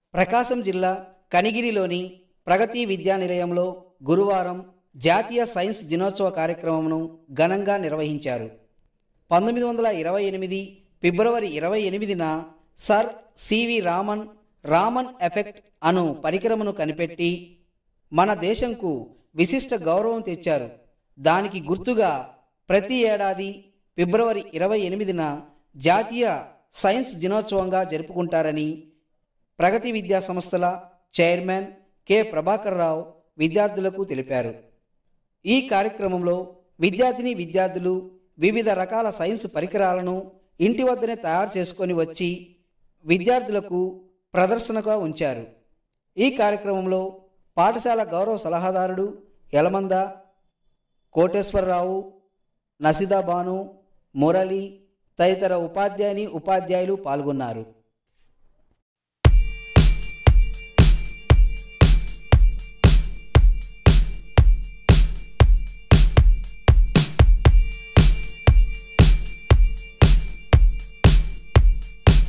ప్రకాశం జిల్లా కనిగిరిలోని ప్రగతి విద్యా నిలయంలో గురువారం జాతీయ సైన్స్ దినోత్సవ కార్యక్రమంను ఘనంగా నిర్వహించారు పంతొమ్మిది వందల ఇరవై ఎనిమిది ఫిబ్రవరి ఇరవై ఎనిమిదిన sir CV Raman Raman effect అను పరికరమును కనిపెట్టి మన దేశంకు విశిష్ట గౌరవం తెచ్చారు దానికి గుర్తుగా ప్రతి ఏడాది ఫిబ్రవరి ఇరవై ఎనిమిదిన జాతీయ సైన్స్ దినోత్సవంగా జరుపుకుంటారని ప్రగతి విద్యా సంస్థల చైర్మన్ కె ప్రభాకర్ రావు విద్యార్థులకు తెలిపారు ఈ కార్యక్రమంలో విద్యార్థిని విద్యార్థులు వివిధ రకాల సైన్స్ పరికరాలను ఇంటి వద్దనే తయారు చేసుకొని వచ్చి విద్యార్థులకు ప్రదర్శనగా ఉంచారు ఈ కార్యక్రమంలో పాఠశాల గౌరవ సలహాదారుడు యలమంద కోటేశ్వరరావు నసిదా బాను మురళి తదితర ఉపాధ్యాయుని ఉపాధ్యాయులు పాల్గొన్నారు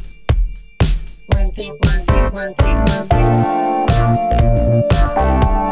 One, two, one, two, one, two, one, two.